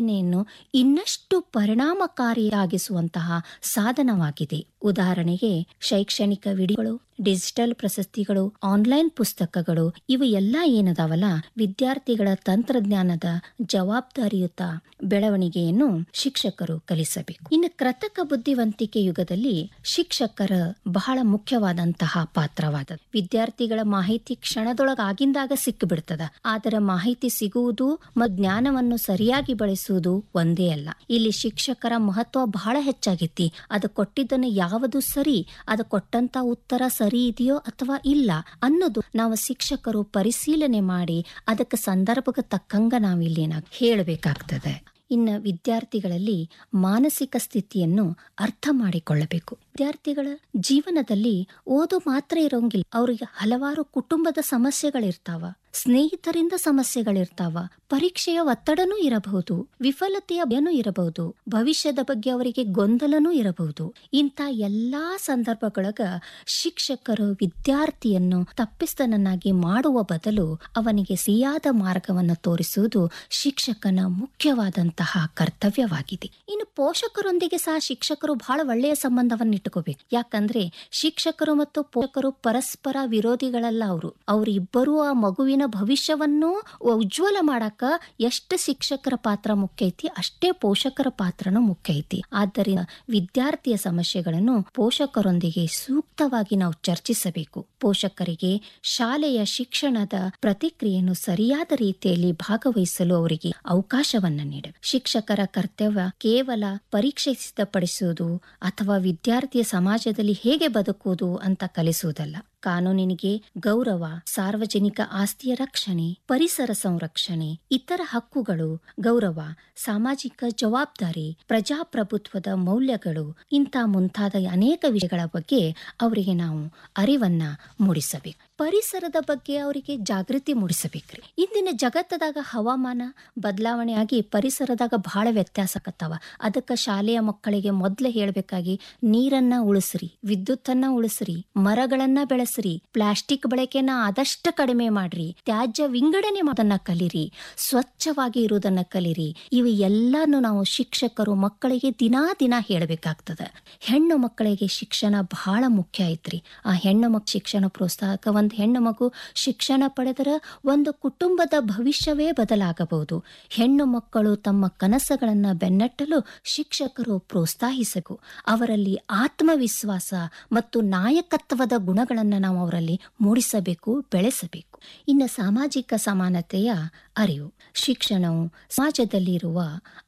ಯನ್ನು ಇನ್ನಷ್ಟು ಪರಿಣಾಮಕಾರಿಯಾಗಿಸುವಂತಹ ಸಾಧನವಾಗಿದೆ ಉದಾಹರಣೆಗೆ ಶೈಕ್ಷಣಿಕ ವಿಡಿಯೋಗಳು ಡಿಜಿಟಲ್ ಪ್ರಶಸ್ತಿಗಳು ಆನ್ಲೈನ್ ಪುಸ್ತಕಗಳು ಇವು ಎಲ್ಲ ಏನದಾವಲ್ಲ ವಿದ್ಯಾರ್ಥಿಗಳ ತಂತ್ರಜ್ಞಾನದ ಜವಾಬ್ದಾರಿಯುತ ಬೆಳವಣಿಗೆಯನ್ನು ಶಿಕ್ಷಕರು ಕಲಿಸಬೇಕು ಇನ್ನು ಕೃತಕ ಬುದ್ಧಿವಂತಿಕೆ ಯುಗದಲ್ಲಿ ಶಿಕ್ಷಕರ ಬಹಳ ಮುಖ್ಯವಾದಂತಹ ಪಾತ್ರವಾದ ವಿದ್ಯಾರ್ಥಿಗಳ ಮಾಹಿತಿ ಕ್ಷಣದೊಳಗ ಆಗಿಂದಾಗ ಸಿಕ್ಕಿಬಿಡ್ತದ ಆದರೆ ಮಾಹಿತಿ ಸಿಗುವುದು ಮತ್ತು ಜ್ಞಾನವನ್ನು ಸರಿಯಾಗಿ ಬಳಸುವುದು ಒಂದೇ ಅಲ್ಲ ಇಲ್ಲಿ ಶಿಕ್ಷಕರ ಮಹತ್ವ ಬಹಳ ಹೆಚ್ಚಾಗೈತಿ ಅದು ಕೊಟ್ಟಿದ್ದನ್ನು ಯಾವುದು ಸರಿ ಅದು ಕೊಟ್ಟಂತ ಉತ್ತರ ಸರಿ ಇದೆಯೋ ಅಥವಾ ಇಲ್ಲ ಅನ್ನೋದು ನಾವು ಶಿಕ್ಷಕರು ಪರಿಶೀಲನೆ ಮಾಡಿ ಅದಕ್ಕೆ ಸಂದರ್ಭಕ್ಕೆ ತಕ್ಕಂಗ ನಾವಿಲ್ಲಿ ಹೇಳಬೇಕಾಗ್ತದೆ ಇನ್ನು ವಿದ್ಯಾರ್ಥಿಗಳಲ್ಲಿ ಮಾನಸಿಕ ಸ್ಥಿತಿಯನ್ನು ಅರ್ಥ ಮಾಡಿಕೊಳ್ಳಬೇಕು ವಿದ್ಯಾರ್ಥಿಗಳ ಜೀವನದಲ್ಲಿ ಓದು ಮಾತ್ರ ಇರೋಂಗಿಲ್ಲ ಅವರಿಗೆ ಹಲವಾರು ಕುಟುಂಬದ ಸಮಸ್ಯೆಗಳಿರ್ತಾವ ಸ್ನೇಹಿತರಿಂದ ಸಮಸ್ಯೆಗಳಿರ್ತಾವ ಪರೀಕ್ಷೆಯ ಒತ್ತಡನೂ ಇರಬಹುದು ವಿಫಲತೆಯ ಭಯನೂ ಇರಬಹುದು ಭವಿಷ್ಯದ ಬಗ್ಗೆ ಅವರಿಗೆ ಗೊಂದಲನೂ ಇರಬಹುದು ಇಂಥ ಎಲ್ಲಾ ಸಂದರ್ಭಗಳಗ ಶಿಕ್ಷಕರು ವಿದ್ಯಾರ್ಥಿಯನ್ನು ತಪ್ಪಿಸ್ತನನ್ನಾಗಿ ಮಾಡುವ ಬದಲು ಅವನಿಗೆ ಸಿಯಾದ ಮಾರ್ಗವನ್ನು ತೋರಿಸುವುದು ಶಿಕ್ಷಕನ ಮುಖ್ಯವಾದಂತಹ ಕರ್ತವ್ಯವಾಗಿದೆ ಇನ್ನು ಪೋಷಕರೊಂದಿಗೆ ಸಹ ಶಿಕ್ಷಕರು ಬಹಳ ಒಳ್ಳೆಯ ಸಂಬಂಧವನ್ನು ಇಟ್ಟುಕೋಬೇಕು ಯಾಕಂದ್ರೆ ಶಿಕ್ಷಕರು ಮತ್ತು ಪೋಷಕರು ಪರಸ್ಪರ ವಿರೋಧಿಗಳಲ್ಲ ಅವರು ಅವರಿಬ್ಬರೂ ಆ ಮಗುವಿನ ಭವಿಷ್ಯವನ್ನು ಉಜ್ವಲ ಮಾಡಾಕ ಎಷ್ಟು ಶಿಕ್ಷಕರ ಪಾತ್ರ ಮುಖ್ಯ ಐತಿ ಅಷ್ಟೇ ಪೋಷಕರ ಪಾತ್ರನೂ ಮುಖ್ಯ ಐತಿ ಆದ್ದರಿಂದ ವಿದ್ಯಾರ್ಥಿಯ ಸಮಸ್ಯೆಗಳನ್ನು ಪೋಷಕರೊಂದಿಗೆ ಸೂಕ್ತವಾಗಿ ನಾವು ಚರ್ಚಿಸಬೇಕು ಪೋಷಕರಿಗೆ ಶಾಲೆಯ ಶಿಕ್ಷಣದ ಪ್ರತಿಕ್ರಿಯೆಯನ್ನು ಸರಿಯಾದ ರೀತಿಯಲ್ಲಿ ಭಾಗವಹಿಸಲು ಅವರಿಗೆ ಅವಕಾಶವನ್ನ ನೀಡಬೇಕು ಶಿಕ್ಷಕರ ಕರ್ತವ್ಯ ಕೇವಲ ಪರೀಕ್ಷೆ ಸಿದ್ಧಪಡಿಸುವುದು ಅಥವಾ ವಿದ್ಯಾರ್ಥಿಯ ಸಮಾಜದಲ್ಲಿ ಹೇಗೆ ಬದುಕುವುದು ಅಂತ ಕಲಿಸುವುದಲ್ಲ ಕಾನೂನಿನಿಗೆ ಗೌರವ ಸಾರ್ವಜನಿಕ ಆಸ್ತಿಯ ರಕ್ಷಣೆ ಪರಿಸರ ಸಂರಕ್ಷಣೆ ಇತರ ಹಕ್ಕುಗಳು ಗೌರವ ಸಾಮಾಜಿಕ ಜವಾಬ್ದಾರಿ ಪ್ರಜಾಪ್ರಭುತ್ವದ ಮೌಲ್ಯಗಳು ಇಂಥ ಮುಂತಾದ ಅನೇಕ ವಿಷಯಗಳ ಬಗ್ಗೆ ಅವರಿಗೆ ನಾವು ಅರಿವನ್ನ ಮೂಡಿಸಬೇಕು ಪರಿಸರದ ಬಗ್ಗೆ ಅವರಿಗೆ ಜಾಗೃತಿ ಮೂಡಿಸಬೇಕ್ರಿ ಇಂದಿನ ಜಗತ್ತದಾಗ ಹವಾಮಾನ ಬದಲಾವಣೆ ಆಗಿ ಪರಿಸರದಾಗ ಬಹಳ ವ್ಯತ್ಯಾಸ ಆಕತ್ತಾವ ಅದಕ್ಕೆ ಶಾಲೆಯ ಮಕ್ಕಳಿಗೆ ಮೊದಲೇ ಹೇಳ್ಬೇಕಾಗಿ ನೀರನ್ನ ಉಳಿಸ್ರಿ ವಿದ್ಯುತ್ತನ್ನ ಉಳಿಸ್ರಿ ಮರಗಳನ್ನ ಬೆಳೆಸ್ರಿ ಪ್ಲಾಸ್ಟಿಕ್ ಬಳಕೆನ ಆದಷ್ಟು ಕಡಿಮೆ ಮಾಡ್ರಿ ತ್ಯಾಜ್ಯ ವಿಂಗಡಣೆ ಮಾಡೋದನ್ನ ಕಲಿರಿ ಸ್ವಚ್ಛವಾಗಿ ಇರುವುದನ್ನ ಕಲಿರಿ ಇವು ಎಲ್ಲಾನು ನಾವು ಶಿಕ್ಷಕರು ಮಕ್ಕಳಿಗೆ ದಿನಾ ದಿನ ಹೇಳಬೇಕಾಗ್ತದ ಹೆಣ್ಣು ಮಕ್ಕಳಿಗೆ ಶಿಕ್ಷಣ ಬಹಳ ಮುಖ್ಯ ಐತ್ರಿ ಆ ಹೆಣ್ಣು ಮಕ್ ಶಿಕ್ಷಣ ಪ್ರೋತ್ಸಾಹಕ ಒಂದು ಹೆಣ್ಣು ಮಗು ಶಿಕ್ಷಣ ಪಡೆದರ ಒಂದು ಕುಟುಂಬದ ಭವಿಷ್ಯವೇ ಬದಲಾಗಬಹುದು ಹೆಣ್ಣು ಮಕ್ಕಳು ತಮ್ಮ ಕನಸುಗಳನ್ನ ಬೆನ್ನಟ್ಟಲು ಶಿಕ್ಷಕರು ಪ್ರೋತ್ಸಾಹಿಸಬೇಕು ಅವರಲ್ಲಿ ಆತ್ಮವಿಶ್ವಾಸ ಮತ್ತು ನಾಯಕತ್ವದ ಗುಣಗಳನ್ನು ನಾವು ಅವರಲ್ಲಿ ಮೂಡಿಸಬೇಕು ಬೆಳೆಸಬೇಕು ಇನ್ನು ಸಾಮಾಜಿಕ ಸಮಾನತೆಯ ಅರಿವು ಶಿಕ್ಷಣವು ಸಮಾಜದಲ್ಲಿರುವ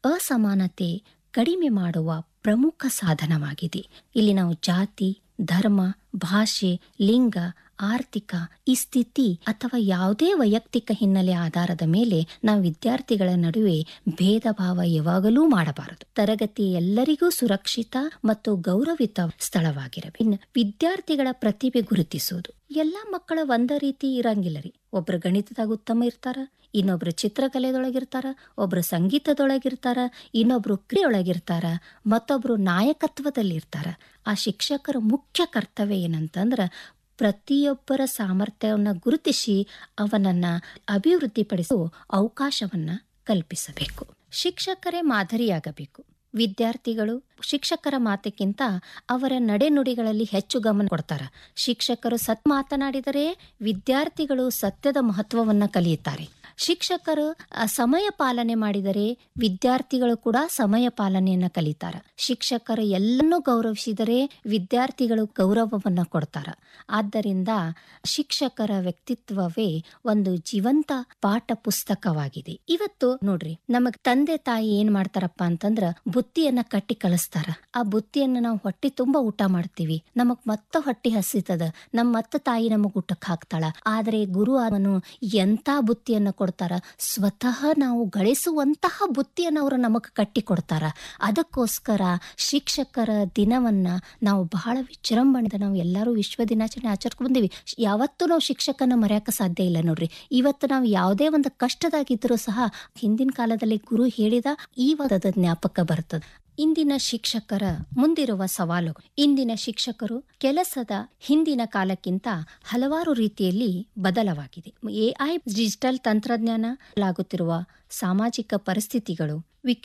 ಅಸಮಾನತೆ ಕಡಿಮೆ ಮಾಡುವ ಪ್ರಮುಖ ಸಾಧನವಾಗಿದೆ ಇಲ್ಲಿ ನಾವು ಜಾತಿ ಧರ್ಮ ಭಾಷೆ ಲಿಂಗ ಆರ್ಥಿಕ ಈ ಸ್ಥಿತಿ ಅಥವಾ ಯಾವುದೇ ವೈಯಕ್ತಿಕ ಹಿನ್ನೆಲೆ ಆಧಾರದ ಮೇಲೆ ನಾವು ವಿದ್ಯಾರ್ಥಿಗಳ ನಡುವೆ ಭೇದ ಭಾವ ಯಾವಾಗಲೂ ಮಾಡಬಾರದು ತರಗತಿ ಎಲ್ಲರಿಗೂ ಸುರಕ್ಷಿತ ಮತ್ತು ಗೌರವಿತ ಸ್ಥಳವಾಗಿರಬೇಕು ಇನ್ನು ವಿದ್ಯಾರ್ಥಿಗಳ ಪ್ರತಿಭೆ ಗುರುತಿಸುವುದು ಎಲ್ಲಾ ಮಕ್ಕಳ ಒಂದ ರೀತಿ ಇರಂಗಿಲ್ಲ ರೀ ಒಬ್ರು ಗಣಿತದಾಗ ಉತ್ತಮ ಇರ್ತಾರ ಇನ್ನೊಬ್ರು ಚಿತ್ರಕಲೆದೊಳಗಿರ್ತಾರ ಒಬ್ರು ಸಂಗೀತದೊಳಗಿರ್ತಾರ ಇನ್ನೊಬ್ರು ಕ್ರಿಯೆಯೊಳಗಿರ್ತಾರ ಮತ್ತೊಬ್ರು ನಾಯಕತ್ವದಲ್ಲಿರ್ತಾರ ಆ ಶಿಕ್ಷಕರ ಮುಖ್ಯ ಕರ್ತವ್ಯ ಏನಂತಂದ್ರ ಪ್ರತಿಯೊಬ್ಬರ ಸಾಮರ್ಥ್ಯವನ್ನು ಗುರುತಿಸಿ ಅವನನ್ನ ಅಭಿವೃದ್ಧಿಪಡಿಸುವ ಅವಕಾಶವನ್ನ ಕಲ್ಪಿಸಬೇಕು ಶಿಕ್ಷಕರೇ ಮಾದರಿಯಾಗಬೇಕು ವಿದ್ಯಾರ್ಥಿಗಳು ಶಿಕ್ಷಕರ ಮಾತಿಗಿಂತ ಅವರ ನಡೆನುಡಿಗಳಲ್ಲಿ ಹೆಚ್ಚು ಗಮನ ಕೊಡ್ತಾರ ಶಿಕ್ಷಕರು ಸತ್ ಮಾತನಾಡಿದರೆ ವಿದ್ಯಾರ್ಥಿಗಳು ಸತ್ಯದ ಮಹತ್ವವನ್ನ ಕಲಿಯುತ್ತಾರೆ ಶಿಕ್ಷಕರು ಸಮಯ ಪಾಲನೆ ಮಾಡಿದರೆ ವಿದ್ಯಾರ್ಥಿಗಳು ಕೂಡ ಸಮಯ ಪಾಲನೆಯನ್ನ ಕಲಿತಾರ ಶಿಕ್ಷಕರು ಎಲ್ಲನ್ನೂ ಗೌರವಿಸಿದರೆ ವಿದ್ಯಾರ್ಥಿಗಳು ಗೌರವವನ್ನ ಕೊಡ್ತಾರ ಆದ್ದರಿಂದ ಶಿಕ್ಷಕರ ವ್ಯಕ್ತಿತ್ವವೇ ಒಂದು ಜೀವಂತ ಪಾಠ ಪುಸ್ತಕವಾಗಿದೆ ಇವತ್ತು ನೋಡ್ರಿ ನಮಗ್ ತಂದೆ ತಾಯಿ ಏನ್ ಮಾಡ್ತಾರಪ್ಪ ಅಂತಂದ್ರ ಬುತ್ತಿಯನ್ನ ಕಟ್ಟಿ ಕಳಿಸ್ತಾರ ಆ ಬುತ್ತಿಯನ್ನ ನಾವು ಹೊಟ್ಟಿ ತುಂಬಾ ಊಟ ಮಾಡ್ತೀವಿ ನಮಗ್ ಮತ್ತ ಹೊಟ್ಟಿ ಹಸಿತದ ನಮ್ಮ ಮತ್ತ ತಾಯಿ ನಮಗ್ ಊಟಕ್ಕೆ ಹಾಕ್ತಾಳ ಆದ್ರೆ ಗುರು ಅವನು ಎಂತ ಬುತ್ತಿಯನ್ನ ಕೊಡ್ತಾರ ಸ್ವತಃ ನಾವು ಗಳಿಸುವಂತಹ ಬುತ್ತಿಯನ್ನು ಅವರು ನಮಗ್ ಕಟ್ಟಿ ಕೊಡ್ತಾರ ಅದಕ್ಕೋಸ್ಕರ ಶಿಕ್ಷಕರ ದಿನವನ್ನ ನಾವು ಬಹಳ ವಿಜೃಂಭಣೆಯಿಂದ ನಾವು ಎಲ್ಲರೂ ವಿಶ್ವ ದಿನಾಚರಣೆ ಆಚರಿಸ್ಕೊಂಡು ಬಂದೀವಿ ಯಾವತ್ತೂ ನಾವು ಶಿಕ್ಷಕನ ಮರೆಯಕ ಸಾಧ್ಯ ಇಲ್ಲ ನೋಡ್ರಿ ಇವತ್ತು ನಾವು ಯಾವುದೇ ಒಂದು ಕಷ್ಟದಾಗಿದ್ರೂ ಸಹ ಹಿಂದಿನ ಕಾಲದಲ್ಲಿ ಗುರು ಹೇಳಿದ ಈ ವಾದದ ಜ್ಞಾಪಕ ಬರ್ತದೆ ಇಂದಿನ ಶಿಕ್ಷಕರ ಮುಂದಿರುವ ಸವಾಲು ಇಂದಿನ ಶಿಕ್ಷಕರು ಕೆಲಸದ ಹಿಂದಿನ ಕಾಲಕ್ಕಿಂತ ಹಲವಾರು ರೀತಿಯಲ್ಲಿ ಬದಲವಾಗಿದೆ ಎಐ ಡಿಜಿಟಲ್ ತಂತ್ರಜ್ಞಾನ ಲಾಗುತ್ತಿರುವ ಸಾಮಾಜಿಕ ಪರಿಸ್ಥಿತಿಗಳು